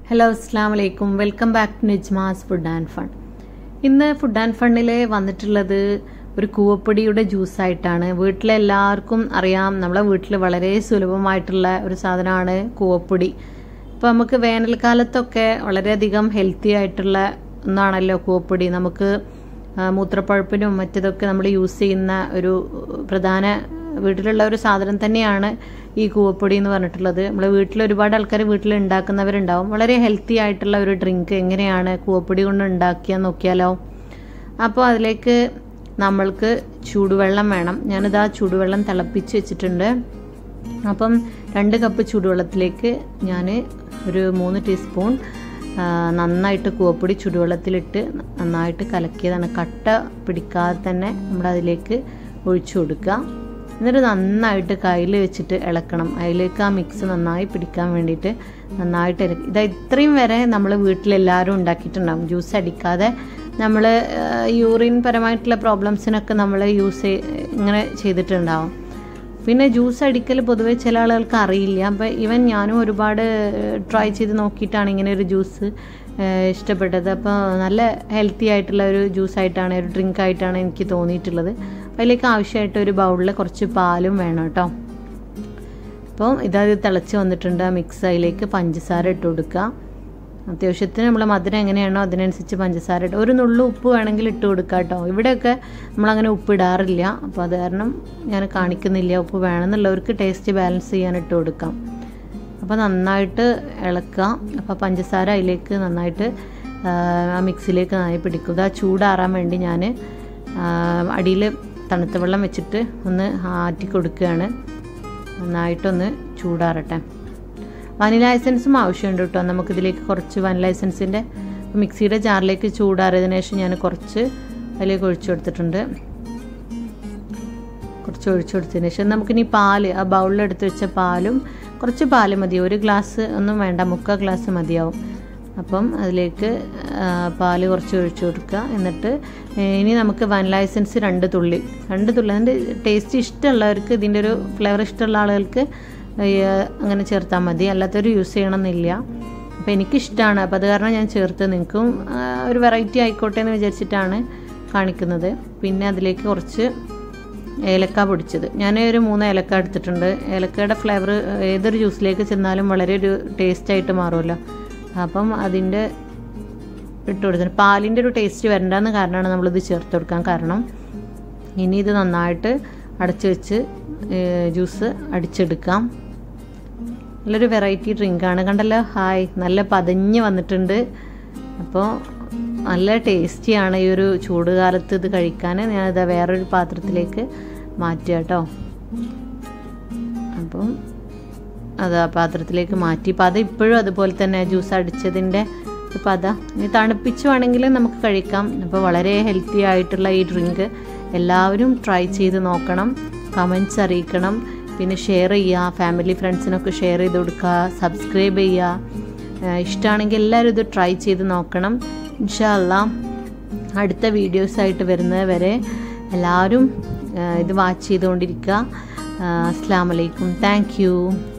hello അസ്സാം വലൈക്കും welcome back to Nijma's food and fun ഇന്ന് ഫുഡ് ആൻഡ് ഫണ്ണിൽ വന്നിട്ടുള്ളത് ഒരു കൂവപ്പൊടിയുടെ ജ്യൂസായിട്ടാണ് വീട്ടിലെ എല്ലാവർക്കും അറിയാം നമ്മളെ വീട്ടിൽ വളരെ സുലഭമായിട്ടുള്ള ഒരു സാധനമാണ് കൂവപ്പൊടി ഇപ്പോൾ നമുക്ക് വേനൽക്കാലത്തൊക്കെ വളരെയധികം ഹെൽത്തി ആയിട്ടുള്ള ഒന്നാണല്ലോ കൂവപ്പൊടി നമുക്ക് ആ, മൂത്രപ്പഴുപ്പിനും മറ്റതൊക്കെ നമ്മൾ യൂസ് ചെയ്യുന്ന ഒരു പ്രധാന വീട്ടിലുള്ള ഒരു സാധനം തന്നെയാണ് ഈ കൂവപ്പൊടി എന്ന് പറഞ്ഞിട്ടുള്ളത് നമ്മൾ വീട്ടിൽ ഒരുപാട് ആൾക്കാർ വീട്ടിൽ ഉണ്ടാക്കുന്നവരുണ്ടാവും വളരെ ഹെൽത്തി ആയിട്ടുള്ള ഒരു ഡ്രിങ്ക് എങ്ങനെയാണ് കൂവപ്പൊടി കൊണ്ട് ഉണ്ടാക്കിയാൽ നോക്കിയാലോ അപ്പോൾ അതിലേക്ക് നമ്മൾക്ക് ചൂടുവെള്ളം വേണം ഞാനിതാ ചൂടുവെള്ളം തിളപ്പിച്ച് വെച്ചിട്ടുണ്ട് അപ്പം രണ്ട് കപ്പ് ചൂടുവെള്ളത്തിലേക്ക് ഞാൻ ഒരു മൂന്ന് ടീസ്പൂൺ ആ, നന്നായിട്ട് കൂവപ്പൊടി ചൂടുവെള്ളത്തിലിട്ട് നന്നായിട്ട് കലക്കിയതാണ് കട്ട പിടിക്കാതെ തന്നെ നമ്മൾ അതിലേക്ക് ഒഴിച്ചു കൊടുക്കുക എന്നിട്ട് നന്നായിട്ട് കയ്യിൽ വെച്ചിട്ട് ഇളക്കണം അതിലേക്ക് ആ മിക്സ് നന്നായി പിടിക്കാൻ വേണ്ടിയിട്ട് നന്നായിട്ട് ഇളക്കി ഇതാ ഇത്രയും വരെ നമ്മൾ വീട്ടിലെല്ലാവരും ഉണ്ടാക്കിയിട്ടുണ്ടാകും ജ്യൂസ് അടിക്കാതെ നമ്മൾ യൂറിൻ പരമായിട്ടുള്ള പ്രോബ്ലംസിനൊക്കെ നമ്മൾ യൂസ് ഇങ്ങനെ ചെയ്തിട്ടുണ്ടാവും പിന്നെ ജ്യൂസ് അടിക്കൽ പൊതുവെ ചില ആളുകൾക്ക് അറിയില്ല അപ്പോൾ ഈവൻ ഞാനും ഒരുപാട് ട്രൈ ചെയ്ത് നോക്കിയിട്ടാണ് ഇങ്ങനെ ഒരു ജ്യൂസ് ഇഷ്ടപ്പെട്ടത് അപ്പോൾ നല്ല ഹെൽത്തി ആയിട്ടുള്ള ഒരു ജ്യൂസായിട്ടാണ് ഒരു ഡ്രിങ്ക് ആയിട്ടാണ് എനിക്ക് തോന്നിയിട്ടുള്ളത് അപ്പോൾ അതിലേക്ക് ആവശ്യമായിട്ട് ഒരു ബൗളിൽ കുറച്ച് പാലും വേണം കേട്ടോ അപ്പോൾ ഇതത് തിളച്ച് വന്നിട്ടുണ്ട് ആ മിക്സ് അതിലേക്ക് പഞ്ചസാര ഇട്ട് കൊടുക്കുക അത്യാവശ്യത്തിന് നമ്മൾ മധുരം എങ്ങനെയാണോ അതിനനുസരിച്ച് പഞ്ചസാര ഇട്ട് ഒരു നുള്ളു ഉപ്പ് വേണമെങ്കിൽ ഇട്ട് കൊടുക്കുക കേട്ടോ ഇവിടെയൊക്കെ നമ്മളങ്ങനെ ഉപ്പ് ഇടാറില്ല അപ്പോൾ അത് കാരണം ഞാൻ കാണിക്കുന്നില്ല ഉപ്പ് വേണമെന്നുള്ളവർക്ക് ടേസ്റ്റ് ബാലൻസ് ചെയ്യാൻ ഇട്ട് കൊടുക്കാം അപ്പോൾ നന്നായിട്ട് ഇളക്കുക അപ്പോൾ പഞ്ചസാര അതിലേക്ക് നന്നായിട്ട് ആ, ആ മിക്സിയിലേക്ക് നന്നായി പിടിക്കുക ഇത് ആ ചൂടാറാൻ വേണ്ടി ഞാൻ അടിയിൽ തണുത്ത വെള്ളം വെച്ചിട്ട് ഒന്ന് ആറ്റി കൊടുക്കുകയാണ് നന്നായിട്ടൊന്ന് ചൂടാറട്ടെ വനില എസൻസും ആവശ്യമുണ്ട് കേട്ടോ നമുക്കിതിലേക്ക് കുറച്ച് വനില എസൻസിൻ്റെ മിക്സിയുടെ ജാറിലേക്ക് ചൂടാറിയതിനു ശേഷം ഞാൻ കുറച്ച് അതിലേക്ക് ഒഴിച്ചു കൊടുത്തിട്ടുണ്ട് കുറച്ച് ഒഴിച്ചു കൊടുത്തതിന് ശേഷം നമുക്കിനി പാല് ആ ബൗളിൽ എടുത്ത് വെച്ച പാലും കുറച്ച് പാല് മതി ഒരു ഗ്ലാസ് ഒന്നും വേണ്ട മുക്കാൽ ഗ്ലാസ് മതിയാവും അപ്പം അതിലേക്ക് ആ, പാല് കുറച്ച് ഒഴിച്ചു കൊടുക്കുക എന്നിട്ട് ഇനി നമുക്ക് വനില എസൻസ് രണ്ട് തുള്ളി രണ്ട് തുള്ളി അതിൻ്റെ ടേസ്റ്റ് ഇഷ്ടമുള്ളവർക്ക് ഇതിൻ്റെ ഒരു ഫ്ലേവർ ഇഷ്ടമുള്ള ആളുകൾക്ക് ഈ, അങ്ങനെ ചേർത്താൽ മതി അല്ലാത്തവർ യൂസ് ചെയ്യണമെന്നില്ല അപ്പോൾ എനിക്കിഷ്ടമാണ് അപ്പോൾ അത് കാരണം ഞാൻ ചേർത്ത് നിങ്ങൾക്കും ആ, ഒരു വെറൈറ്റി ആയിക്കോട്ടെ എന്ന് വിചാരിച്ചിട്ടാണ് കാണിക്കുന്നത് പിന്നെ അതിലേക്ക് കുറച്ച് ഏലക്ക പൊടിച്ചത് ഞാൻ ഒരു മൂന്ന് ഏലക്ക എടുത്തിട്ടുണ്ട് ഏലക്കയുടെ ഫ്ലേവർ ഏതൊരു ജ്യൂസിലേക്ക് ചെന്നാലും വളരെ ഒരു ടേസ്റ്റ് ആയിട്ട് മാറുമല്ലോ അപ്പം അതിൻ്റെ ഇട്ട് കൊടുത്തിട്ട് പാലിൻ്റെ ഒരു ടേസ്റ്റ് വരണ്ടെന്ന് കാരണമാണ് നമ്മളിത് ചേർത്ത് കൊടുക്കാൻ കാരണം ഇനി ഇത് നന്നായിട്ട് അടച്ചു വെച്ച് ജ്യൂസ് അടിച്ചെടുക്കാം നല്ലൊരു വെറൈറ്റി ഡ്രിങ്കാണ് കണ്ടല്ലോ ഹായ് നല്ല പതഞ്ഞ് വന്നിട്ടുണ്ട് അപ്പോൾ നല്ല ടേസ്റ്റിയാണ് ഈ ഒരു ചൂട് കാലത്ത് ഇത് കഴിക്കാൻ ഞാനിത് വേറൊരു പാത്രത്തിലേക്ക് മാറ്റുക കേട്ടോ അപ്പം അത് ആ പാത്രത്തിലേക്ക് മാറ്റി പത ഇപ്പോഴും അതുപോലെ തന്നെ ജ്യൂസ് അടിച്ചതിൻ്റെ ഒരു പത ഇനി തണുപ്പിച്ച് വേണമെങ്കിൽ നമുക്ക് കഴിക്കാം അപ്പോൾ വളരെ ഹെൽത്തി ആയിട്ടുള്ള ഈ ഡ്രിങ്ക് എല്ലാവരും ട്രൈ ചെയ്ത് നോക്കണം കമൻറ്റ്സ് അറിയിക്കണം പിന്നെ ഷെയർ ചെയ്യുക ഫാമിലി ഫ്രണ്ട്സിനൊക്കെ ഷെയർ ചെയ്ത് കൊടുക്കുക സബ്സ്ക്രൈബ് ചെയ്യുക ഇഷ്ടമാണെങ്കിൽ എല്ലാവരും ഇത് ട്രൈ ചെയ്ത് നോക്കണം ഇൻഷാല്ല അടുത്ത വീഡിയോസായിട്ട് വരുന്നത് വരെ എല്ലാവരും ആ, ഇത് വാച്ച് ചെയ്തുകൊണ്ടിരിക്കുക അസ്സാം വലൈക്കും താങ്ക് യു